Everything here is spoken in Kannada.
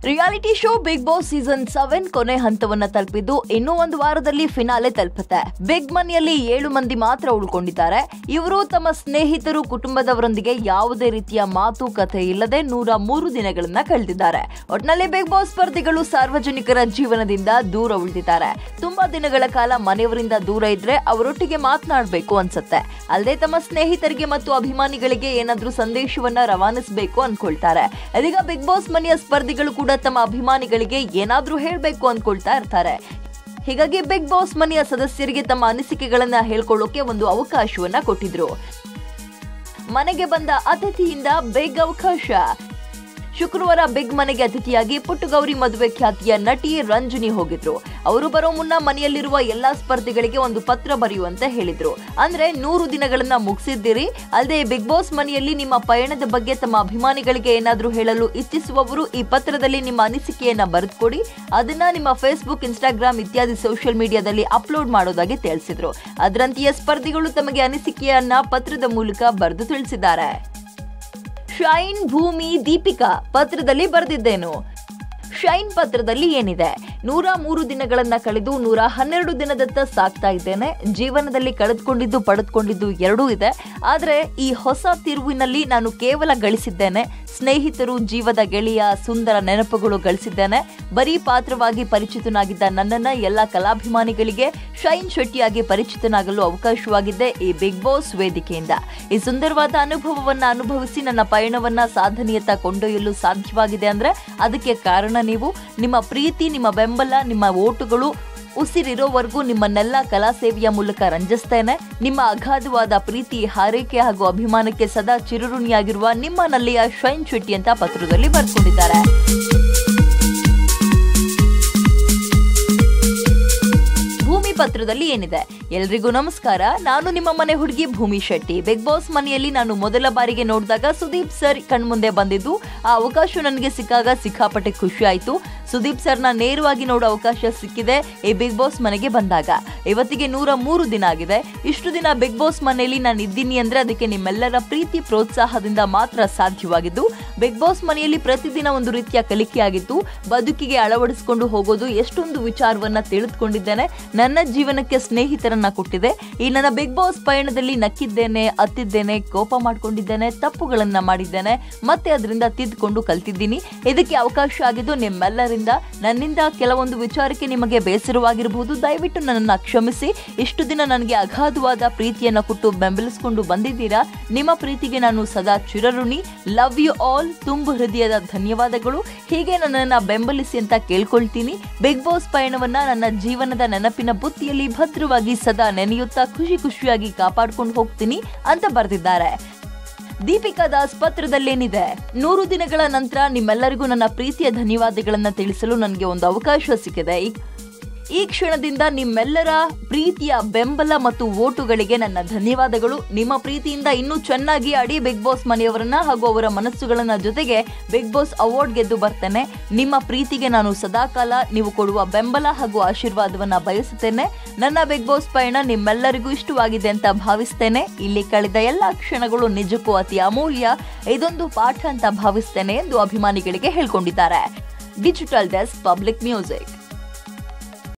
reality show Bigg Boss season seven ಕೊನೆ ಹಂತವನ್ನ ತಲುಪಿದ್ದು ಇನ್ನೂ ಒಂದು ವಾರದಲ್ಲಿ ಫಿನಾಲೆ ತಲುಪುತ್ತೆ ಬಿಗ್ ಮನಿಯಲ್ಲಿ ಏಳು ಮಂದಿ ಮಾತ್ರ ಉಳ್ಕೊಂಡಿದ್ದಾರೆ ಇವರು ತಮ್ಮ ಸ್ನೇಹಿತರು ಕುಟುಂಬದವರೊಂದಿಗೆ ಯಾವುದೇ ರೀತಿಯ ಮಾತುಕತೆ ಇಲ್ಲದೆ ನೂರ ಮೂರು ದಿನಗಳನ್ನ ಕಳೆದಿದ್ದಾರೆ ಒಟ್ನಲ್ಲಿ ಬಿಗ್ ಬಾಸ್ ಸ್ಪರ್ಧಿಗಳು ಸಾರ್ವಜನಿಕರ ಜೀವನದಿಂದ ದೂರ ಉಳಿದಿದ್ದಾರೆ ತುಂಬಾ ದಿನಗಳ ಕಾಲ ಮನೆಯವರಿಂದ ದೂರ ಇದ್ರೆ ಅವರೊಟ್ಟಿಗೆ ಮಾತನಾಡಬೇಕು ಅನ್ಸುತ್ತೆ ಅಲ್ಲದೆ ತಮ್ಮ ಸ್ನೇಹಿತರಿಗೆ ಮತ್ತು ಅಭಿಮಾನಿಗಳಿಗೆ ಏನಾದ್ರೂ ಸಂದೇಶವನ್ನ ರವಾನಿಸಬೇಕು ಅನ್ಕೊಳ್ತಾರೆ ಇದೀಗ ಬಿಗ್ ಬಾಸ್ ಮನೆಯ ಸ್ಪರ್ಧಿಗಳು ಕೂಡ ತಮ್ಮ ಅಭಿಮಾನಿಗಳಿಗೆ ಏನಾದ್ರೂ ಹೇಳ್ಬೇಕು ಅನ್ಕೊಳ್ತಾ ಇರ್ತಾರೆ ಹೀಗಾಗಿ ಬಿಗ್ ಬಾಸ್ ಮನೆಯ ಸದಸ್ಯರಿಗೆ ತಮ್ಮ ಅನಿಸಿಕೆಗಳನ್ನ ಹೇಳ್ಕೊಳ್ಳೋಕೆ ಒಂದು ಅವಕಾಶವನ್ನ ಕೊಟ್ಟಿದ್ರು ಮನೆಗೆ ಬಂದ ಅತಿಥಿಯಿಂದ ಬಿಗ್ ಅವಕಾಶ ಶುಕ್ರವಾರ ಬಿಗ್ ಮನೆಗೆ ಅತಿಥಿಯಾಗಿ ಪುಟ್ಟಗೌರಿ ಮದುವೆ ಖ್ಯಾತಿಯ ನಟಿ ರಂಜನಿ ಹೋಗಿದ್ರು ಅವರು ಬರೋ ಮುನ್ನ ಮನೆಯಲ್ಲಿರುವ ಎಲ್ಲಾ ಸ್ಪರ್ಧಿಗಳಿಗೆ ಒಂದು ಪತ್ರ ಬರೆಯುವಂತೆ ಹೇಳಿದ್ರು ಅಂದ್ರೆ ನೂರು ದಿನಗಳನ್ನ ಮುಗಿಸಿದ್ದೀರಿ ಅಲ್ಲದೆ ಬಿಗ್ ಬಾಸ್ ಮನೆಯಲ್ಲಿ ನಿಮ್ಮ ಪಯಣದ ಬಗ್ಗೆ ತಮ್ಮ ಅಭಿಮಾನಿಗಳಿಗೆ ಏನಾದ್ರೂ ಹೇಳಲು ಇಚ್ಛಿಸುವವರು ಈ ಪತ್ರದಲ್ಲಿ ನಿಮ್ಮ ಅನಿಸಿಕೆಯನ್ನ ಬರೆದುಕೊಡಿ ಅದನ್ನ ನಿಮ್ಮ ಫೇಸ್ಬುಕ್ ಇನ್ಸ್ಟಾಗ್ರಾಮ್ ಇತ್ಯಾದಿ ಸೋಷಿಯಲ್ ಮೀಡಿಯಾದಲ್ಲಿ ಅಪ್ಲೋಡ್ ಮಾಡೋದಾಗಿ ತಿಳಿಸಿದ್ರು ಅದರಂತೆಯೇ ಸ್ಪರ್ಧಿಗಳು ತಮಗೆ ಅನಿಸಿಕೆಯನ್ನ ಪತ್ರದ ಮೂಲಕ ಬರೆದು ತಿಳಿಸಿದ್ದಾರೆ ಶೈನ್ ಭೂಮಿ ದೀಪಿಕಾ ಪತ್ರದಲ್ಲಿ ಬರೆದಿದ್ದೇನು ಶೈನ್ ಪತ್ರದಲ್ಲಿ ಏನಿದೆ ನೂರ ಮೂರು ದಿನಗಳನ್ನ ಕಳೆದು ನೂರ ಹನ್ನೆರಡು ದಿನದತ್ತ ಸಾಕ್ತಾ ಇದ್ದೇನೆ ಜೀವನದಲ್ಲಿ ಕಳೆದುಕೊಂಡಿದ್ದು ಪಡೆದುಕೊಂಡಿದ್ದು ಎರಡೂ ಇದೆ ಆದರೆ ಈ ಹೊಸ ತಿರುವಿನಲ್ಲಿ ನಾನು ಕೇವಲ ಗಳಿಸಿದ್ದೇನೆ ಸ್ನೇಹಿತರು ಜೀವದ ಗೆಳೆಯ ಸುಂದರ ನೆನಪುಗಳು ಗಳಿಸಿದ್ದೇನೆ ಬರೀ ಪಾತ್ರವಾಗಿ ಪರಿಚಿತನಾಗಿದ್ದ ನನ್ನನ್ನ ಎಲ್ಲ ಕಲಾಭಿಮಾನಿಗಳಿಗೆ ಶೈನ್ ಶೆಟ್ಟಿಯಾಗಿ ಪರಿಚಿತನಾಗಲು ಅವಕಾಶವಾಗಿದ್ದೆ ಈ ಬಿಗ್ ಬಾಸ್ ವೇದಿಕೆಯಿಂದ ಈ ಸುಂದರವಾದ ಅನುಭವವನ್ನ ಅನುಭವಿಸಿ ನನ್ನ ಪಯಣವನ್ನ ಸಾಧನೆಯತ್ತ ಕೊಂಡೊಯ್ಯಲು ಸಾಧ್ಯವಾಗಿದೆ ಅಂದ್ರೆ ಅದಕ್ಕೆ ಕಾರಣ ನೀವು ನಿಮ್ಮ ಪ್ರೀತಿ ನಿಮ್ಮ ಬೆಂಬಲ ನಿಮ್ಮ ಓಟುಗಳು ಉಸಿರಿರೋವರೆಗೂ ನಿಮ್ಮನ್ನೆಲ್ಲ ಕಲಾ ಸೇವೆಯ ಮೂಲಕ ರಂಜಿಸ್ತೇನೆ ನಿಮ್ಮ ಅಗಾಧವಾದ ಪ್ರೀತಿ ಹಾರೈಕೆ ಹಾಗೂ ಅಭಿಮಾನಕ್ಕೆ ಸದಾ ಚಿರುಋಣಿಯಾಗಿರುವ ನಿಮ್ಮ ನಲ್ಲಿಯ ಶೈನ್ ಶೆಟ್ಟಿ ಅಂತ ಪತ್ರದಲ್ಲಿ ಬರ್ಕೊಂಡಿದ್ದಾರೆ ಭೂಮಿ ಪತ್ರದಲ್ಲಿ ಏನಿದೆ ಎಲ್ರಿಗೂ ನಮಸ್ಕಾರ ನಾನು ನಿಮ್ಮ ಮನೆ ಹುಡುಗಿ ಭೂಮಿ ಶೆಟ್ಟಿ ಬಿಗ್ ಬಾಸ್ ಮನೆಯಲ್ಲಿ ನಾನು ಮೊದಲ ಬಾರಿಗೆ ನೋಡಿದಾಗ ಸುದೀಪ್ ಸರ್ ಕಣ್ಮುಂದೆ ಬಂದಿದ್ದು ಆ ಅವಕಾಶ ನನಗೆ ಸಿಕ್ಕಾಗ ಸಿಕ್ಕಾಪಟ್ಟೆ ಖುಷಿ ಆಯ್ತು ಸುದೀಪ್ ಸರ್ನ ನೇರವಾಗಿ ನೋಡೋ ಅವಕಾಶ ಸಿಕ್ಕಿದೆ ಈ ಬಿಗ್ ಬಾಸ್ ಮನೆಗೆ ಬಂದಾಗ ಇವತ್ತಿಗೆ ನೂರ ಮೂರು ದಿನ ಆಗಿದೆ ಇಷ್ಟು ದಿನ ಬಿಗ್ ಬಾಸ್ ಮನೆಯಲ್ಲಿ ನಾನು ಇದ್ದೀನಿ ಅಂದ್ರೆ ಅದಕ್ಕೆ ನಿಮ್ಮೆಲ್ಲರ ಪ್ರೀತಿ ಪ್ರೋತ್ಸಾಹದಿಂದ ಮಾತ್ರ ಸಾಧ್ಯವಾಗಿದ್ದು ಬಿಗ್ ಬಾಸ್ ಮನೆಯಲ್ಲಿ ಪ್ರತಿದಿನ ಒಂದು ರೀತಿಯ ಕಲಿಕೆಯಾಗಿತ್ತು ಬದುಕಿಗೆ ಅಳವಡಿಸಿಕೊಂಡು ಹೋಗೋದು ಎಷ್ಟೊಂದು ವಿಚಾರವನ್ನ ತಿಳಿದುಕೊಂಡಿದ್ದೇನೆ ನನ್ನ ಜೀವನಕ್ಕೆ ಸ್ನೇಹಿತರನ್ನ ಕೊಟ್ಟಿದೆ ಈ ನನ್ನ ಬಿಗ್ ಬಾಸ್ ಪಯಣದಲ್ಲಿ ನಕ್ಕಿದ್ದೇನೆ ಅತ್ತಿದ್ದೇನೆ ಕೋಪ ಮಾಡ್ಕೊಂಡಿದ್ದೇನೆ ತಪ್ಪುಗಳನ್ನ ಮಾಡಿದ್ದೇನೆ ಮತ್ತೆ ಅದರಿಂದ ತಿದ್ದುಕೊಂಡು ಕಲ್ತಿದ್ದೀನಿ ಇದಕ್ಕೆ ಅವಕಾಶ ಆಗಿದ್ದು ನಿಮ್ಮೆಲ್ಲರಿಂದ ನನ್ನಿಂದ ಕೆಲವೊಂದು ವಿಚಾರಕ್ಕೆ ನಿಮಗೆ ಬೇಸರವಾಗಿರಬಹುದು ದಯವಿಟ್ಟು ನನ್ನನ್ನು ಕ್ಷಮಿಸಿ ಇಷ್ಟು ದಿನ ನನಗೆ ಅಗಾಧವಾದ ಪ್ರೀತಿಯನ್ನ ಕೊಟ್ಟು ಬೆಂಬಲಿಸಿಕೊಂಡು ಬಂದಿದ್ದೀರಾ ನಿಮ್ಮ ಪ್ರೀತಿಗೆ ನಾನು ಸದಾ ಚಿರಋಣಿ ಲವ್ ಯು ಆಲ್ ತುಂಬು ಹೃದಯದ ಧನ್ಯವಾದಗಳು ಹೀಗೆ ನನ್ನನ್ನ ಬೆಂಬಲಿಸಿ ಅಂತ ಕೇಳ್ಕೊಳ್ತೀನಿ ಬಿಗ್ ಬಾಸ್ ಪಯಣವನ್ನ ನನ್ನ ಜೀವನದ ನೆನಪಿನ ಬುತ್ತಿಯಲ್ಲಿ ಭದ್ರವಾಗಿ ಸದಾ ನೆನೆಯುತ್ತಾ ಖುಷಿ ಖುಷಿಯಾಗಿ ಕಾಪಾಡ್ಕೊಂಡು ಹೋಗ್ತೀನಿ ಅಂತ ಬರೆದಿದ್ದಾರೆ ದೀಪಿಕಾ ದಾಸ್ ಪತ್ರದಲ್ಲೇನಿದೆ ನೂರು ದಿನಗಳ ನಂತರ ನಿಮ್ಮೆಲ್ಲರಿಗೂ ನನ್ನ ಪ್ರೀತಿಯ ಧನ್ಯವಾದಗಳನ್ನ ತಿಳಿಸಲು ನನಗೆ ಒಂದು ಅವಕಾಶ ಸಿಕ್ಕಿದೆ ಈ- ಈ ಕ್ಷಣದಿಂದ ನಿಮ್ಮೆಲ್ಲರ ಪ್ರೀತಿಯ ಬೆಂಬಲ ಮತ್ತು ಓಟುಗಳಿಗೆ ನನ್ನ ಧನ್ಯವಾದಗಳು ನಿಮ್ಮ ಪ್ರೀತಿಯಿಂದ ಇನ್ನೂ ಚೆನ್ನಾಗಿ ಆಡಿ ಬಿಗ್ ಬಾಸ್ ಮನೆಯವರನ್ನ ಹಾಗೂ ಅವರ ಮನಸ್ಸುಗಳನ್ನ ಜೊತೆಗೆ ಬಿಗ್ ಬಾಸ್ ಅವಾರ್ಡ್ ಗೆದ್ದು ಬರ್ತೇನೆ ನಿಮ್ಮ ಪ್ರೀತಿಗೆ ನಾನು ಸದಾಕಾಲ ನೀವು ಕೊಡುವ ಬೆಂಬಲ ಹಾಗೂ ಆಶೀರ್ವಾದವನ್ನ ಬಯಸುತ್ತೇನೆ ನನ್ನ ಬಿಗ್ ಬಾಸ್ ಪಯಣ ನಿಮ್ಮೆಲ್ಲರಿಗೂ ಇಷ್ಟವಾಗಿದೆ ಅಂತ ಭಾವಿಸ್ತೇನೆ ಇಲ್ಲಿ ಕಳೆದ ಎಲ್ಲ ಕ್ಷಣಗಳು ನಿಜಕ್ಕೂ ಅತಿ ಅಮೂಲ್ಯ ಇದೊಂದು ಪಾಠ ಅಂತ ಭಾವಿಸ್ತೇನೆ ಎಂದು ಅಭಿಮಾನಿಗಳಿಗೆ ಹೇಳ್ಕೊಂಡಿದ್ದಾರೆ ಡಿಜಿಟಲ್ ಡೆಸ್ಕ್ ಪಬ್ಲಿಕ್ ಮ್ಯೂಸಿಕ್